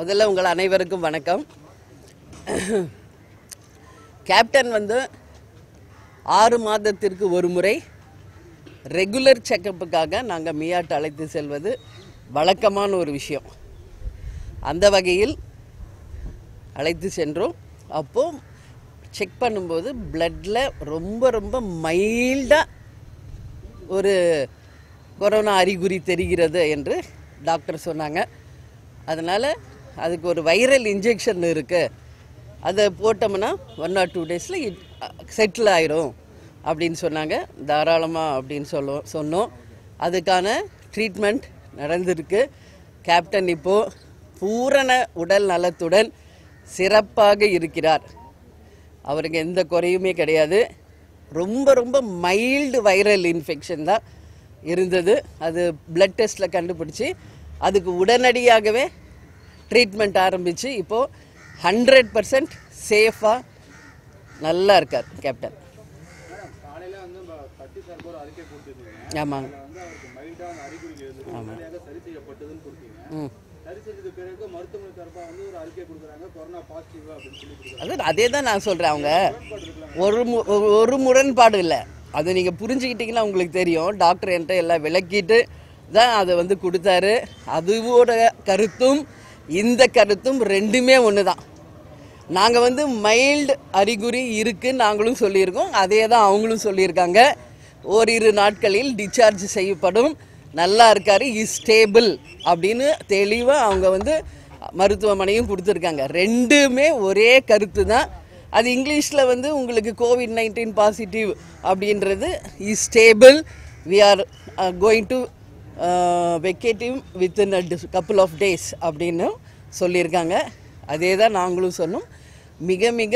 முதல்ல உங்கள் அனைவருக்கும் வணக்கம் கேப்டன் வந்து ஆறு மாதத்திற்கு ஒரு முறை ரெகுலர் செக்கப்புக்காக நாங்கள் மியாட் அழைத்து செல்வது வழக்கமான ஒரு விஷயம் அந்த வகையில் அழைத்து சென்றோம் அப்போ செக் பண்ணும்போது பிளட்டில் ரொம்ப ரொம்ப மைல்டாக ஒரு கொரோனா அறிகுறி தெரிகிறது என்று டாக்டர் சொன்னாங்க அதனால் அதுக்கு ஒரு வைரல் இன்ஜெக்ஷன் இருக்குது அதை போட்டோம்னா ஒன் ஆர் டூ டேஸில் செட்டில் ஆயிரும் அப்படின்னு சொன்னாங்க தாராளமாக அப்படின்னு சொல்ல சொன்னோம் அதுக்கான ட்ரீட்மெண்ட் நடந்திருக்கு கேப்டன் இப்போது பூரண உடல் நலத்துடன் சிறப்பாக இருக்கிறார் அவருக்கு எந்த குறையுமே கிடையாது ரொம்ப ரொம்ப மைல்டு வைரல் இன்ஃபெக்ஷன் தான் இருந்தது அது பிளட் டெஸ்ட்டில் கண்டுபிடிச்சி அதுக்கு உடனடியாகவே ட்ரீட்மெண்ட் ஆரம்பித்து இப்போது ஹண்ட்ரட் பர்சன்ட் சேஃபாக நல்லா இருக்கார் கேப்டன் காலையில வந்து நம்ம கட்டி சார்பு ஒரு அறிக்கை கொடுத்துருந்தீங்க ஆமாங்க அதுல வந்து அவருக்கு மைல்டான அறிகுறிகள் இருந்தது உடனடியாக சரி செய்யப்பட்டதுன்னு கொடுத்தீங்க ம் சரி செஞ்சதுக்கு பிறகு மருத்துவமனை சார்பாக வந்து ஒரு அறிக்கை கொடுக்குறாங்க கொரோனா பாசிட்டிவ் அப்படின்னு சொல்லி கொடுக்குறாங்க அது அதே தான் நான் சொல்கிறேன் அவங்க ஒரு மு- ஒரு- ஒரு முரண்பாடு இல்லை அது நீங்கள் புரிஞ்சுக்கிட்டீங்கன்னா உங்களுக்கு தெரியும் டாக்டர் என்கிட்ட எல்லாம் விளக்கிட்டு தான் அதை வந்து கொடுத்தாரு அதுவோட கருத்தும் இந்த கருத்தும் ரெண்டுமே ஒன்று தான் நாங்கள் வந்து மைல்டு அறிகுறி இருக்குன்னு நாங்களும் சொல்லியிருக்கோம் அதே தான் அவங்களும் சொல்லியிருக்காங்க ஓரிரு நாட்களில் டிஸ்சார்ஜ் செய்யப்படும் நல்லா இருக்காரு இஸ் ஸ்டேபிள் அப்படின்னு தெளிவாக அவங்க வந்து மருத்துவமனையும் கொடுத்துருக்காங்க ரெண்டுமே ஒரே கருத்து தான் அது இங்கிலீஷில் வந்து உங்களுக்கு கோவிட் நைன்டீன் பாசிட்டிவ் அப்படின்றது is stable we are going to negative within a couple of days அப்படின்னு சொல்லியிருக்காங்க அதே தான் நாங்களும் சொன்னோம் மிக மிக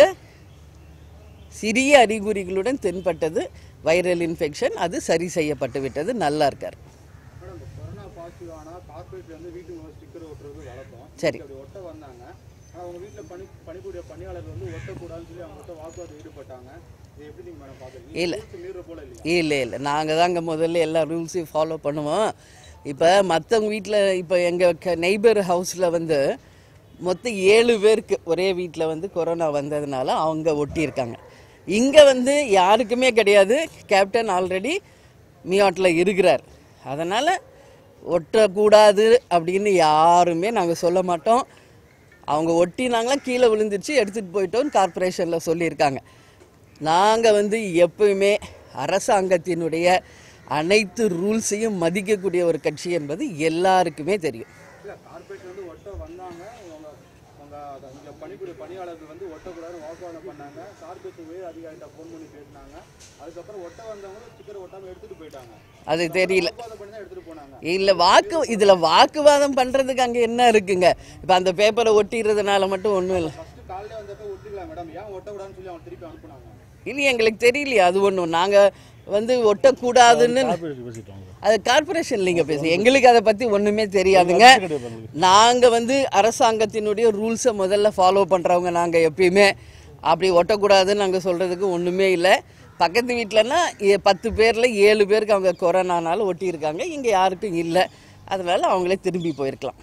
சிறிய அறிகுறிகளுடன் தென்பட்டது வைரல் இன்ஃபெக்ஷன் அது சரி செய்யப்பட்டு விட்டது நல்லா இருக்கார் மேடம் இந்த கொரோனா பாசிட்டிவ் ஆனால் கார்பரேட்ல வந்து வீட்டுக்கு ஸ்டிக்கர் ஒட்டுறது வழக்கம் சரி அப்படி ஒட்ட வந்தாங்க ஆனால் அவங்க வீட்டில் பணி பணிபுரிய பணியாளர் வந்து ஒட்டக்கூடாதுன்னு சொல்லி அவங்ககிட்ட வாக்குவாதம் ஈடுபட்டாங்க இது எப்படி நீங்கள் மேடம் பார்க்குறீங்க இல்ல. மீற போல இல்லையா இல்லை இல்லை நாங்கள் தாங்க முதல்ல எல்லா ரூல்ஸையும் ஃபாலோ பண்ணுவோம் இப்போ மற்றவங்க வீட்டில் இப்போ எங்கள் நெய்பர் ஹவுஸில் வந்து மொத்தம் ஏழு பேருக்கு ஒரே வீட்டில் வந்து கொரோனா வந்ததுனால அவங்க ஒட்டியிருக்காங்க இங்கே வந்து யாருக்குமே கிடையாது கேப்டன் ஆல்ரெடி மியாட்டில் இருக்கிறார் அதனால் ஒட்டக்கூடாது அப்படின்னு யாருமே நாங்கள் சொல்ல மாட்டோம் அவங்க ஒட்டினாங்களா கீழே விழுந்துருச்சு எடுத்துகிட்டு போயிட்டோன்னு கார்ப்பரேஷனில் சொல்லியிருக்காங்க நாங்கள் வந்து எப்பவுமே அரசாங்கத்தினுடைய அனைத்து ரூல்ஸையும் மதிக்கக்கூடிய ஒரு கட்சி என்பது எல்லாருக்குமே தெரியும் இல்லை கார்பரேட் வந்து ஒட்ட வந்தாங்க அவங்க அவங்க அத- இங்க பணிபுரிய பணியாளர்கள் வந்து ஒட்டக்கூடாதுன்னு வாக்குவாதம் பண்ணாங்க கார்பரேட் உயர் அதிகாரிகிட்ட ஃபோன் பண்ணி பேசினாங்க அதுக்கப்புறம் ஒட்ட வந்தவங்க ஸ்டிக்கர் ஒட்டாம எடுத்துட்டு போயிட்டாங்க அது தெரியல வாக்குவாதம் பண்ணி தான் எடுத்துட்டு போனாங்க இல்லை வாக்கு இதில் வாக்குவாதம் பண்ணுறதுக்கு அங்கே என்ன இருக்குங்க இப்போ அந்த பேப்பரை ஒட்டிடுறதுனால மட்டும் ஒன்றும் இல்லை ஃபர்ஸ்ட் காலையில வந்தப்ப ஒட்டிக்கலாம் மேடம் ஏன் ஒட்டக்கூடாதுன்னு சொல்லி அவங்க திருப்பி அனுப்புனாங்க இல்லை எங்களுக்கு தெரியலையே அது ஒன்றும் நாங்கள் வந்து ஒட்டக்கூடாதுன்னு அது கார்பரேஷன் இல்லைங்க பேசு எங்களுக்கு அதை பற்றி ஒன்றுமே தெரியாதுங்க நாங்கள் வந்து அரசாங்கத்தினுடைய ரூல்ஸை முதல்ல ஃபாலோ பண்ணுறவங்க நாங்கள் எப்பயுமே அப்படி ஒட்டக்கூடாதுன்னு நாங்கள் சொல்கிறதுக்கு ஒன்றுமே இல்லை பக்கத்து வீட்டிலனா எ- பத்து பேரில் ஏழு பேருக்கு அவங்க கொரோனானால ஒட்டியிருக்காங்க இங்கே யாருக்கும் இல்லை அதனால அவங்களே திரும்பி போயிருக்கலாம்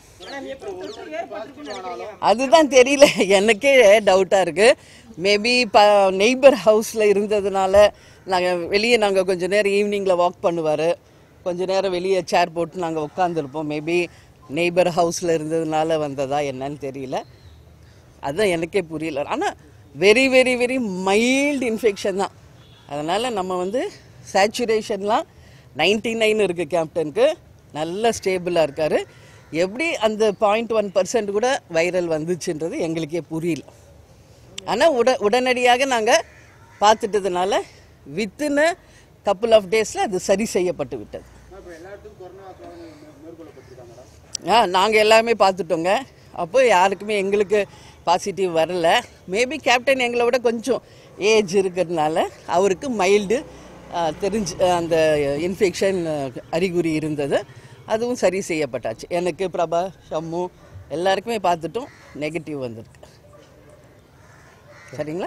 அதுதான் தெரியல எனக்கே டவுட்டாக இருக்குது மேபி ப நெய்பர் ஹவுஸில் இருந்ததுனால நாங்கள் வெளியே நாங்கள் கொஞ்ச நேரம் ஈவினிங்கில் வாக் பண்ணுவார் கொஞ்ச நேரம் வெளியே சேர் போட்டு நாங்கள் உட்காந்துருப்போம் மேபி நெய்பர் ஹவுஸில் இருந்ததுனால வந்ததா என்னன்னு தெரியல அதுதான் எனக்கே புரியல ஆனால் very very very mild infection தான் அதனால் நம்ம வந்து சேச்சுரேஷன்லாம் 99 நைன் இருக்குது கேப்டனுக்கு நல்ல ஸ்டேபிளாக இருக்கார் எப்படி அந்த பாயிண்ட் ஒன் பர்சன்ட் கூட வைரல் வந்துச்சுன்றது எங்களுக்கே புரியல ஆனால் உட உடனடியாக நாங்கள் பார்த்துட்டதுனால வித்தின் கப்புள் ஆஃப் டேஸில் அது சரி செய்யப்பட்டு விட்டது இப்போ எல்லா இடத்துக்கும் கொரோனா சோதனை மே- மேற்கொள்ளப்பட்டிருக்கா மேடம் ஆ நாங்கள் எல்லாமே பார்த்துட்டோங்க அப்போ யாருக்குமே எங்களுக்கு பாசிட்டிவ் வரல மேபி கேப்டன் எங்களை விட கொஞ்சம் ஏஜ் இருக்கிறதுனால அவருக்கு மைல்டு தெரிஞ்சு அந்த இன்ஃபெக்ஷன் அறிகுறி இருந்தது அதுவும் சரி செய்யப்பட்டாச்சு எனக்கு பிரபா ஷம்மு எல்லாருக்குமே பார்த்துட்டோம் நெகட்டிவ் வந்திருக்கு சரிங்களா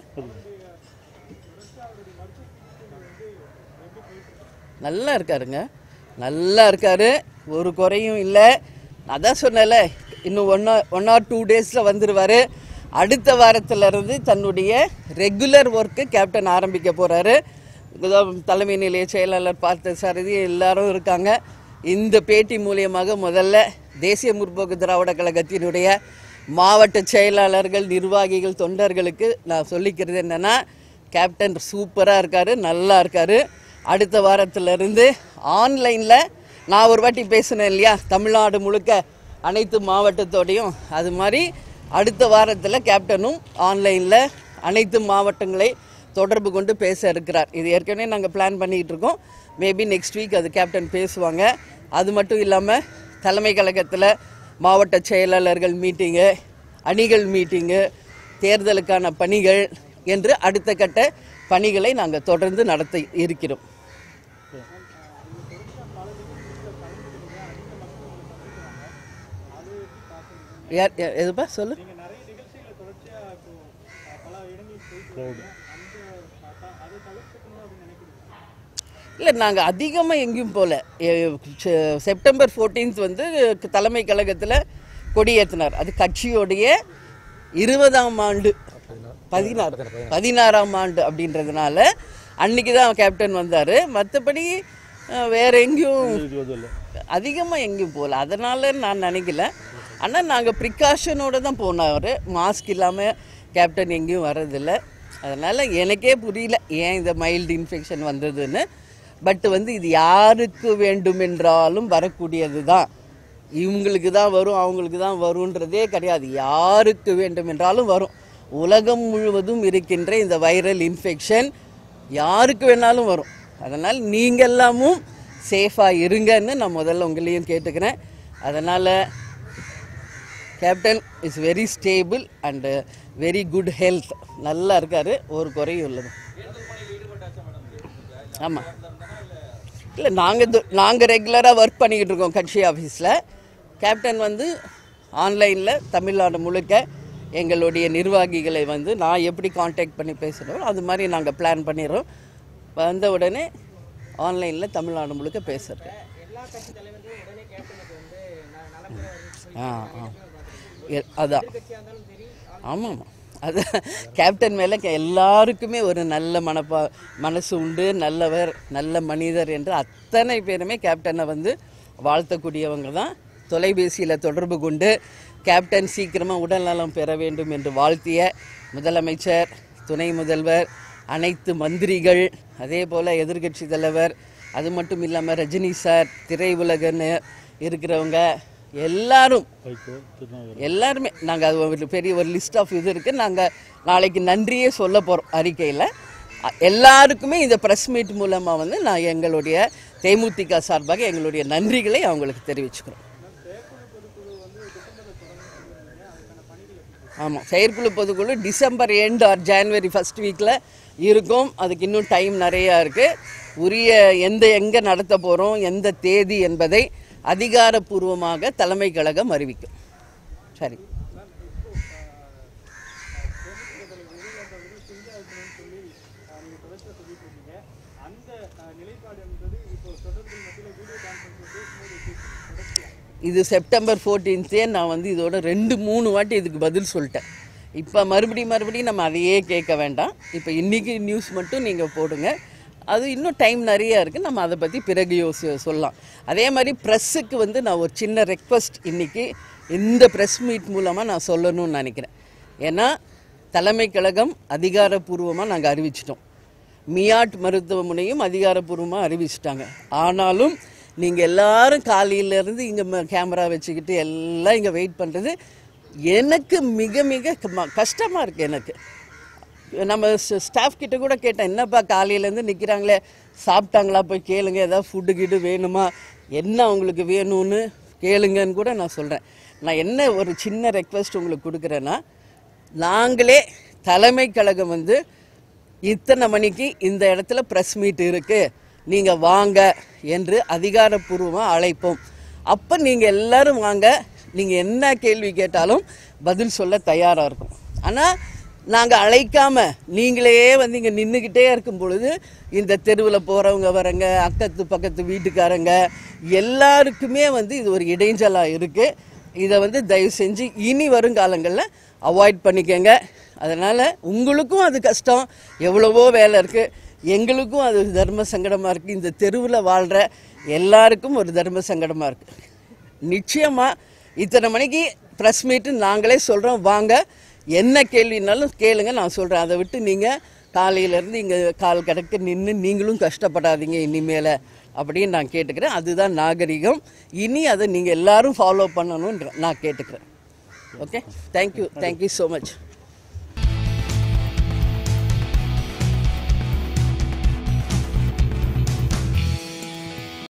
நல்லா இருக்காருங்க நல்லா இருக்காரு ஒரு குறையும் இல்லை அதான் சொன்னேன்ல இன்னும் ஒன் ஒன் ஆர் டூ டேஸில் வந்துடுவார் அடுத்த வாரத்துல இருந்து தன்னுடைய ரெகுலர் ஒர்க்கு கேப்டன் ஆரம்பிக்க போகிறாரு தலைமை நிலைய செயலாளர் பார்த்த சாரதி எல்லாரும் இருக்காங்க இந்த பேட்டி மூலியமாக முதல்ல தேசிய முற்போக்கு திராவிட கழகத்தினுடைய மாவட்ட செயலாளர்கள் நிர்வாகிகள் தொண்டர்களுக்கு நான் சொல்லிக்கிறது என்னென்னா கேப்டன் சூப்பராக இருக்காரு நல்லா இருக்காரு அடுத்த வாரத்திலிருந்து ஆன்லைனில் நான் ஒரு வாட்டி பேசினேன் இல்லையா தமிழ்நாடு முழுக்க அனைத்து மாவட்டத்தோடையும் அது மாதிரி அடுத்த வாரத்தில் கேப்டனும் ஆன்லைனில் அனைத்து மாவட்டங்களை தொடர்பு கொண்டு பேச இருக்கிறார் இது ஏற்கனவே நாங்கள் பிளான் பண்ணிகிட்டு இருக்கோம் மேபி நெக்ஸ்ட் வீக் அது கேப்டன் பேசுவாங்க அது மட்டும் இல்லாமல் தலைமை கழகத்தில் மாவட்ட செயலாளர்கள் மீட்டிங்கு அணிகள் மீட்டிங்கு தேர்தலுக்கான பணிகள் என்று அடுத்த கட்ட பணிகளை நாங்கள் தொடர்ந்து நடத்த இருக்கிறோம் யார் யார் எதுப்பா சொல்லு நீங்க நிறைய நிகழ்ச்சிகளை தொடர்ச்சியா இப்போ அஹ், பல இடங்களுக்கு போயிட்டு இருக்கீங்க. அந்த அஹ், அதை தவிர்த்துக்கணும் அப்படின்னு நினைக்கிறீங்க இல்லை நாங்கள் அதிகமாக எங்கேயும் போகல செப்டம்பர் 14th வந்து தலைமை கழகத்தில் கொடியேற்றினார் அது கட்சியோடைய இருபதாம் ஆண்டு பதினாறு பதினாறாம் ஆண்டு அப்படின்றதுனால அன்னைக்கு தான் கேப்டன் வந்தார் மற்றபடி வேற எங்கேயும் அதிகமாக எங்கேயும் போகல அதனால நான் நினைக்கல ஆனால் நாங்கள் ப்ரிகாஷனோட தான் போனார் மாஸ்க் இல்லாமல் கேப்டன் எங்கேயும் வர்றதில்ல அதனால் எனக்கே புரியல ஏன் இந்த மைல்டு இன்ஃபெக்ஷன் வந்ததுன்னு பட் வந்து இது யாருக்கு வேண்டுமென்றாலும் வரக்கூடியது தான் இவங்களுக்கு தான் வரும் அவங்களுக்கு தான் வரும்ன்றதே கிடையாது யாருக்கு வேண்டுமென்றாலும் வரும் உலகம் முழுவதும் இருக்கின்ற இந்த வைரல் இன்ஃபெக்ஷன் யாருக்கு வேணாலும் வரும் அதனால் நீங்கள் எல்லாமும் சேஃபாக இருங்கன்னு நான் முதல்ல உங்களையும் கேட்டுக்கிறேன் அதனால் captain is very stable and very good health நல்லா இருக்காரு ஒரு குறையும் இல்லை ஆமாம் இல்லை நாங்கள் நாங்கள் ரெகுலராக ஒர்க் பண்ணிக்கிட்டு இருக்கோம் கட்சி ஆஃபீஸில் கேப்டன் வந்து ஆன்லைனில் தமிழ்நாடு முழுக்க எங்களுடைய நிர்வாகிகளை வந்து நான் எப்படி காண்டாக்ட் பண்ணி பேசுகிறோம் அது மாதிரி நாங்கள் பிளான் பண்ணிடுறோம் வந்த உடனே ஆன்லைனில் தமிழ்நாடு முழுக்க பேசுகிறோம் ஆ ஆ எ- அதான் ஆமாம் அது கேப்டன் மேலே கே- எல்லாருக்குமே ஒரு நல்ல மனப்பா மனசு உண்டு நல்லவர் நல்ல மனிதர் என்று அத்தனை பேருமே கேப்டனை வந்து வாழ்த்தக்கூடியவங்க தான் தொலைபேசியில் தொடர்பு கொண்டு கேப்டன் சீக்கிரமாக உடல்நலம் பெற வேண்டும் என்று வாழ்த்திய முதலமைச்சர் துணை முதல்வர் அனைத்து மந்திரிகள் அதே போல் எதிர்க்கட்சி தலைவர் அது மட்டும் இல்லாமல் ரஜினி சார் திரை உலகன்னு இருக்கிறவங்க எல்லாரும் எல்லாருமே நாங்கள் அது ஒரு பெரிய ஒரு லிஸ்ட் ஆஃப் இது இருக்குது நாங்கள் நாளைக்கு நன்றியே சொல்ல போகிறோம் அறிக்கையில் எல்லாருக்குமே இந்த ப்ரெஸ் மீட் மூலமாக வந்து நான் எங்களுடைய தேமுதிக சார்பாக எங்களுடைய நன்றிகளை அவங்களுக்கு தெரிவிச்சுக்கிறோம் ஆமாம் செயற்குழு பொதுக்குழு December end or January first வீக்கில் இருக்கும் அதுக்கு இன்னும் டைம் நிறையா இருக்குது உரிய எந்த எங்கே நடத்த போகிறோம் எந்த தேதி என்பதை அதிகாரப்பூர்வமாக தலைமை கழகம் அறிவிக்கும் சரி அந்த அஹ், நிலைப்பாடு என்பது இப்போ தொடர்பு மத்தியில் வீடியோ கான்ஃபரன்ஸ் பேசும்போது இது செப்டம்பர் ஃபோர்டீன்த்தே நான் வந்து இதோட ரெண்டு மூணு வாட்டி இதுக்கு பதில் சொல்லிட்டேன் இப்போ மறுபடியும் மறுபடியும் நம்ம அதையே கேட்க வேண்டாம் இப்போ இன்றைக்கி நியூஸ் மட்டும் நீங்கள் போடுங்க அது இன்னும் டைம் நிறையா இருக்குது நம்ம அதை பற்றி பிறகு யோசி சொல்லலாம் அதே மாதிரி ப்ரெஸ்ஸுக்கு வந்து நான் ஒரு சின்ன ரெக்வஸ்ட் இன்றைக்கி இந்த ப்ரெஸ் மீட் மூலமாக நான் சொல்லணும்னு நினைக்கிறேன் ஏன்னா தலைமை கழகம் அதிகாரப்பூர்வமாக நாங்கள் அறிவிச்சிட்டோம் மியாட் மருத்துவமனையும் அதிகாரப்பூர்வமாக அறிவிச்சிட்டாங்க ஆனாலும் நீங்கள் எல்லாரும் காலையிலேருந்து இங்கே கேமரா வச்சுக்கிட்டு எல்லாம் இங்கே வெயிட் பண்ணுறது எனக்கு மிக மிக கஷ்டமாக இருக்குது எனக்கு நம்ம ஸ்டாஃப் கிட்ட கூட கேட்டேன் என்னப்பா காலையிலேருந்து நிற்கிறாங்களே சாப்பிட்டாங்களா போய் கேளுங்க ஏதாவது ஃபுட்டு கிட்டு வேணுமா என்ன அவங்களுக்கு வேணும்னு கேளுங்கன்னு கூட நான் சொல்கிறேன் நான் என்ன ஒரு சின்ன ரெக்வஸ்ட் உங்களுக்கு கொடுக்குறேன்னா நாங்களே தலைமை கழகம் வந்து இத்தனை மணிக்கு இந்த இடத்துல ப்ரெஸ் மீட் இருக்குது நீங்கள் வாங்க என்று அதிகாரப்பூர்வமாக அழைப்போம் அப்போ நீங்கள் எல்லாரும் வாங்க நீங்கள் என்ன கேள்வி கேட்டாலும் பதில் சொல்ல தயாராக இருக்கும் ஆனால் நாங்கள் அழைக்காம நீங்களே வந்து இங்கே நின்றுக்கிட்டே இருக்கும் பொழுது இந்த தெருவில் போகிறவங்க வரங்க அக்கத்து பக்கத்து வீட்டுக்காரங்க எல்லாருக்குமே வந்து இது ஒரு இடைஞ்சலாக இருக்குது இதை வந்து தயவு செஞ்சு இனி வரும் காலங்களில் அவாய்ட் பண்ணிக்கங்க அதனால் உங்களுக்கும் அது கஷ்டம் எவ்வளவோ வேலை இருக்குது எங்களுக்கும் அது தர்ம சங்கடமாக இருக்குது இந்த தெருவில் வாழ்கிற எல்லாருக்கும் ஒரு தர்ம சங்கடமாக இருக்குது நிச்சயமாக இத்தனை மணிக்கு ப்ரெஸ் மீட்டு நாங்களே சொல்கிறோம் வாங்க என்ன கேள்வினாலும் கேளுங்க நான் சொல்கிறேன் அதை விட்டு நீங்கள் காலையிலேருந்து இங்கே கால் கடக்க நின்று நீங்களும் கஷ்டப்படாதீங்க இனிமேல் அப்படின்னு நான் கேட்டுக்கிறேன் அதுதான் நாகரிகம் இனி அதை நீங்கள் எல்லாரும் ஃபாலோ பண்ணணும்ன்ற நான் கேட்டுக்கிறேன் okay thank you thank you so much